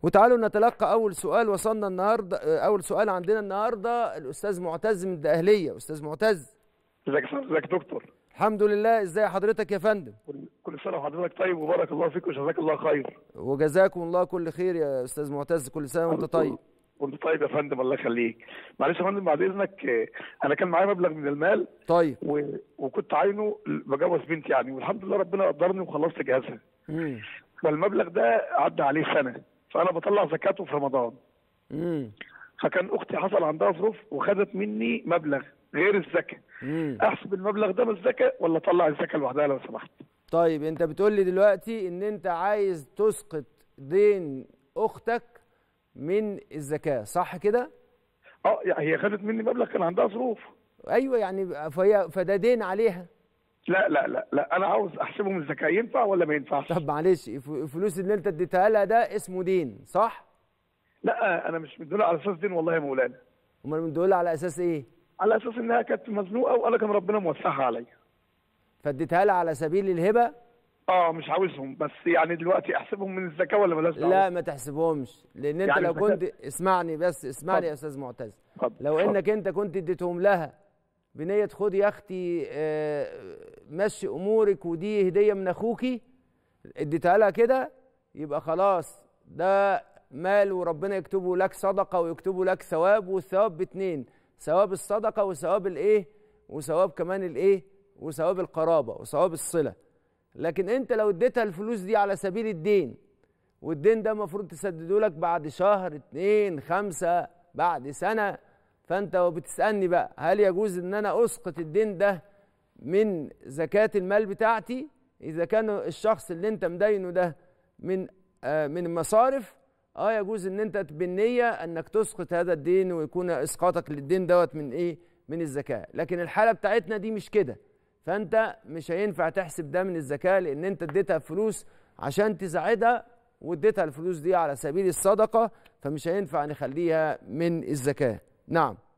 وتعالوا نتلقى اول سؤال وصلنا النهارده اول سؤال عندنا النهارده الاستاذ معتز من الدقهليه استاذ معتز ازيك يا أستاذ؟ ازيك يا دكتور الحمد لله ازاي حضرتك يا فندم كل- كل سنه وحضرتك طيب وبارك الله فيك وجزاك الله خير وجزاكم الله كل خير يا استاذ معتز كل سنه وانت طيب وانت طيب يا فندم الله يخليك معلش يا فندم بعد اذنك آه، انا كان معايا مبلغ من المال طيب و... وكنت عاينه بجوز بنتي يعني والحمد لله ربنا قدرني وخلصت جهازها امم فالمبلغ ده عدى عليه سنه فانا بطلع زكاته في رمضان امم فكان اختي حصل عندها ظروف وخدت مني مبلغ غير الزكاه امم احسب المبلغ ده من الزكاه ولا اطلع الزكاه لوحدها لو سمحت طيب انت بتقول لي دلوقتي ان انت عايز تسقط دين اختك من الزكاه صح كده اه يعني هي خدت مني مبلغ كان عندها ظروف ايوه يعني فهي فده دين عليها لا لا لا لا انا عاوز احسبه من الزكاه ينفع ولا ما ينفعش طب معلش الف- الفلوس اللي انت اديتها لها ده اسمه دين صح لا انا مش مديله على اساس دين والله يا مولانا امال من دول على اساس ايه على اساس انها كانت مزنوقه وانا كان ربنا موسعها عليا فاديتها لها على سبيل الهبه اه مش عاوزهم بس يعني دلوقتي احسبهم من الزكاه ولا بلاش دعوة؟ لا ما تحسبهمش لان انت يعني لو الزكاة- كنت اسمعني بس اسمعني يا اتفضل. استاذ معتز اتفضل، لو اتفضل. انك انت كنت اديتهم لها بنيه خدي يا اختي آه، مشي امورك ودي هديه من اخوكي اديتها لها كده يبقى خلاص ده مال وربنا يكتبه لك صدقه ويكتبه لك ثواب والثواب باتنين ثواب الصدقه وثواب الايه وثواب كمان الايه وثواب القرابه وثواب الصله لكن انت لو اديتها الفلوس دي على سبيل الدين والدين ده المفروض تسدده لك بعد شهر اتنين خمسة بعد سنة فانت بتسألني بقى هل يجوز ان انا اسقط الدين ده من زكاة المال بتاعتي اذا كان الشخص اللي انت مدينه ده من آه من المصارف اه يجوز ان انت بالنية انك تسقط هذا الدين ويكون اسقاطك للدين دوت من ايه من الزكاة لكن الحالة بتاعتنا دي مش كده فانت مش هينفع تحسب ده من الزكاة لان انت اديتها فلوس عشان تساعدها واديتها الفلوس دي على سبيل الصدقة فمش هينفع نخليها من الزكاة نعم